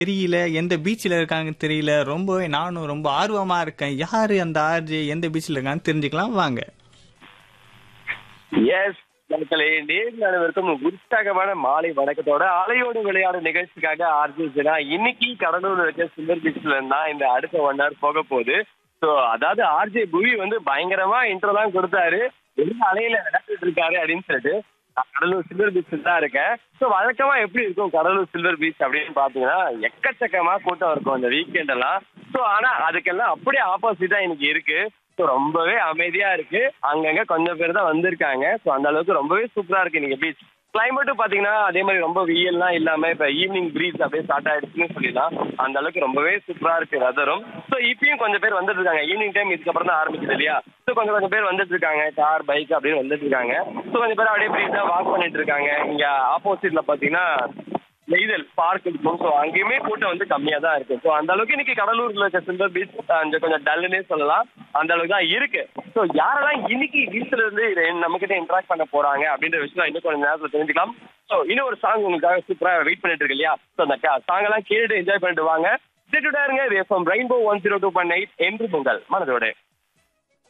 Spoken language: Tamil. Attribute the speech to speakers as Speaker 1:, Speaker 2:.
Speaker 1: தெரியல எந்த பீச்சில் இருக்காங்கன்னு தெரியல ரொம்பவே நானும் ரொம்ப ஆர்வமா இருக்கேன் யாரு அந்த ஆர்ஜே எந்த பீச்சில் இருக்கான்னு தெரிஞ்சுக்கலாம் வாங்க
Speaker 2: எஸ் மக்களே நேரில் அனைவருக்கும் உற்சாகமான மாலை வணக்கத்தோட அலையோடு விளையாடு நிகழ்ச்சிக்காக ஆர்ஜினா இன்னைக்கு கடலூர் இருக்க சில்வர் பீச்ல இருந்தா இந்த அடுத்த ஒன் ஹவர் போக போகுது ஸோ அதாவது ஆர்ஜே புவி வந்து பயங்கரமா இன்ட்ரோலாம் கொடுத்தாரு என்ன அலையில விளையாடிட்டு இருக்காரு அப்படின்னு சொல்லிட்டு நான் கடலூர் சில்வர் பீச்சில் தான் இருக்கேன் ஸோ வழக்கமா எப்படி இருக்கும் கடலூர் சில்வர் பீச் அப்படின்னு பாத்தீங்கன்னா எக்கச்சக்கமா கூட்டம் இருக்கும் இந்த வீக்கெண்ட் எல்லாம் ஸோ ஆனா அதுக்கெல்லாம் அப்படியே ஆப்போசிட்டா இன்னைக்கு இருக்கு ஸோ ரொம்பவே அமைதியா இருக்கு அங்கங்க கொஞ்சம் பேர் தான் வந்திருக்காங்க ஸோ அந்த அளவுக்கு ரொம்பவே சூப்பரா இருக்கு நீங்க பீச் கிளைமேட்டும் பாத்தீங்கன்னா அதே மாதிரி ரொம்ப வெயில்லாம் இல்லாம இப்ப ஈவினிங் ப்ரீஸ் அப்படியே ஸ்டார்ட் ஆயிடுச்சுன்னு சொல்லலாம் அந்த அளவுக்கு ரொம்பவே சூப்பரா இருக்கு வெதரும் ஸோ இப்பயும் கொஞ்சம் பேர் வந்துட்டு இருக்காங்க ஈவினிங் டைம் இதுக்கப்புறம் தான் ஆரம்பிக்குது இல்லையா ஸோ கொஞ்சம் கொஞ்சம் பேர் வந்துட்டு இருக்காங்க கார் பைக் அப்படின்னு வந்துட்டு இருக்காங்க ஸோ கொஞ்சம் பேர் அப்படியே ப்ரீஸா வாக் பண்ணிட்டு இருக்காங்க இங்க ஆப்போசிட்ல பாத்தீங்கன்னா நெய்தல் பார்க் இருக்கும் ஸோ அங்கேயுமே கூட்டம் வந்து கம்மியா தான் இருக்கு ஸோ அந்த அளவுக்கு இன்னைக்கு கடலூர்ல இருக்க சில்வர் பீச் கொஞ்சம் கொஞ்சம் டல்லுன்னே சொல்லலாம் அந்த அளவுக்கு தான் இருக்கு ஸோ யாரெல்லாம் இன்னைக்கு பீச்ல இருந்து நம்ம கிட்ட இன்டராக்ட் பண்ண போறாங்க அப்படின்ற விஷயம் இன்னும் கொஞ்சம் நேரத்தில் தெரிஞ்சுக்கலாம் ஸோ இன்னும் ஒரு சாங் உங்களுக்காக சூப்பரா வெயிட் பண்ணிட்டு இருக்கு இல்லையா ஸோ அந்த சாங் எல்லாம் கேட்டு என்ஜாய் பண்ணிட்டு வாங்க இருங்க rainbow one zero two point eight என்று பொங்கல் மனதோட